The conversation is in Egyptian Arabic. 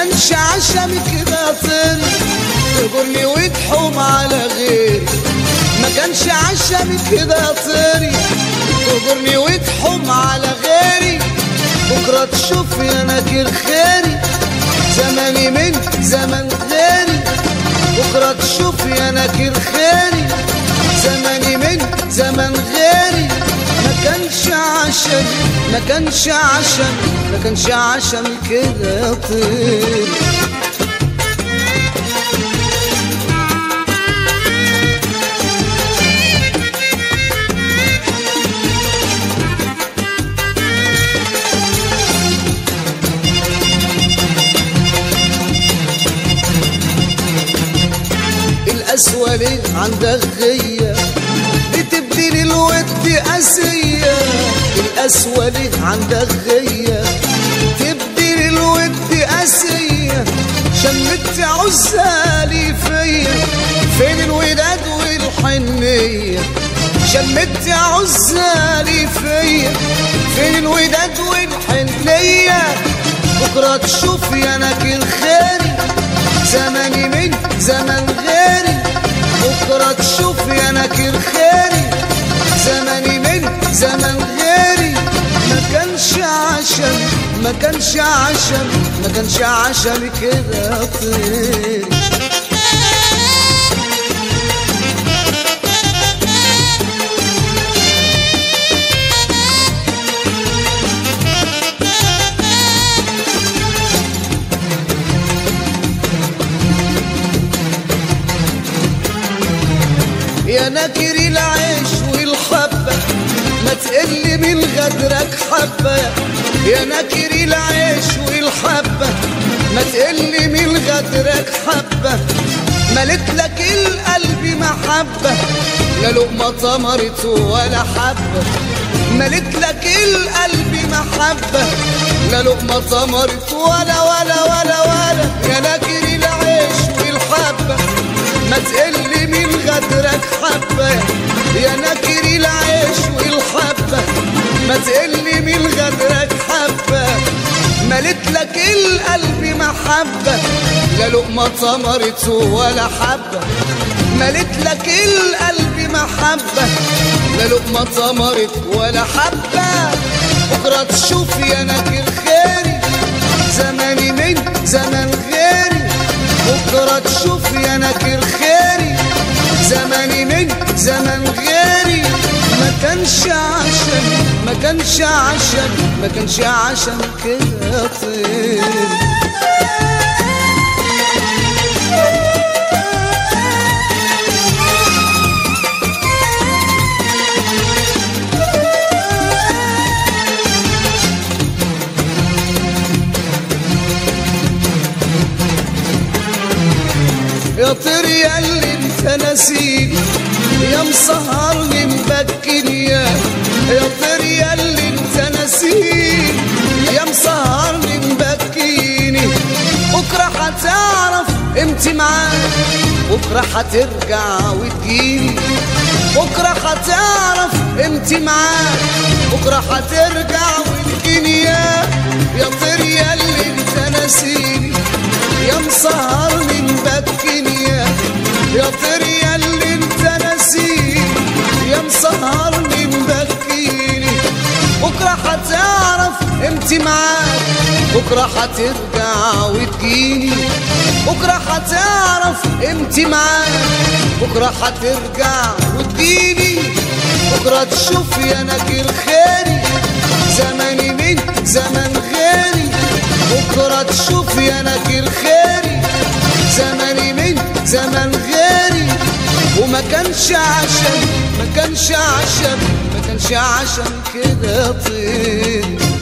كانش عشمي كده طير تغرني وتحوم على غيري ما كانش عشمي كده طيري تغرني وتحوم على غيري بكرة تشوف يا نكر خيري زماني من زمن غيري بكرة تشوف يا نكر خيري زماني من زمن غيري ما كانش عشم ما كانش عشم ما كانش عشم كده طير القسوة ليه عندك غية بتبدي الود قاسية القسوة ليه عندك غية تبدي الود قاسية شمت عزالي فيا فين الوداد والحنية شمت عزالي فيا فين الوداد والحنية بكرة تشوف يا نكر خيري زماني من زمن غيري بكرة تشوف يا نكر خيري زماني من زمن غيري ما كانش عشم ما كانش عشم ما كانش عشم كده طير يا نكر العيش والحبة ما تقل من غدرك حبة يا نكر العيش والحبة ما تقل من غدرك حبة ملت لك القلب محبة لا لقمة طمرت ولا حبة ملت لك القلب محبة لا لقمة طمرت ولا ولا ولا ولا يا نكر العيش والحبة ما تقل من غدرك حبة يا نكر العيش والحبة ما تقل من غدرك حبة ملت لك القلب محبة لا لقمة طمرت ولا حبة ملت لك القلب محبة لا لقمة طمرت ولا حبة بكرة تشوف يا نكر خيري زماني من زمن غيري بكرة تشوف يا نكر خيري زماني من زمن غيري ما كانش عشم ما كانش عشم ما كانش عشم كده طير يا طير يا اللي انت نسيني يا مسهرني مبكني يا يا طير يا اللي انت نسيني يا مسهرني مبكيني بكره هتعرف امتى معاك بكره هترجع وتجيني بكره هتعرف امتى معاك بكره هترجع وتجيني يا يا طير يا اللي انت نسيني يا مسهرني مبكني يا يا طير يا اللي انت نسيني يا مسهرني مبكيني بكره هتعرف امتى معاك بكره هترجع وتجيني بكره هتعرف امتى معاك بكره هترجع وتجيني بكره تشوف يا نكر خيري زماني من زمن غيري بكرة تشوف يا نكر خيري زماني من زمن غيري وما كانش عشم ما كانش عشم ما كانش عشم كده طير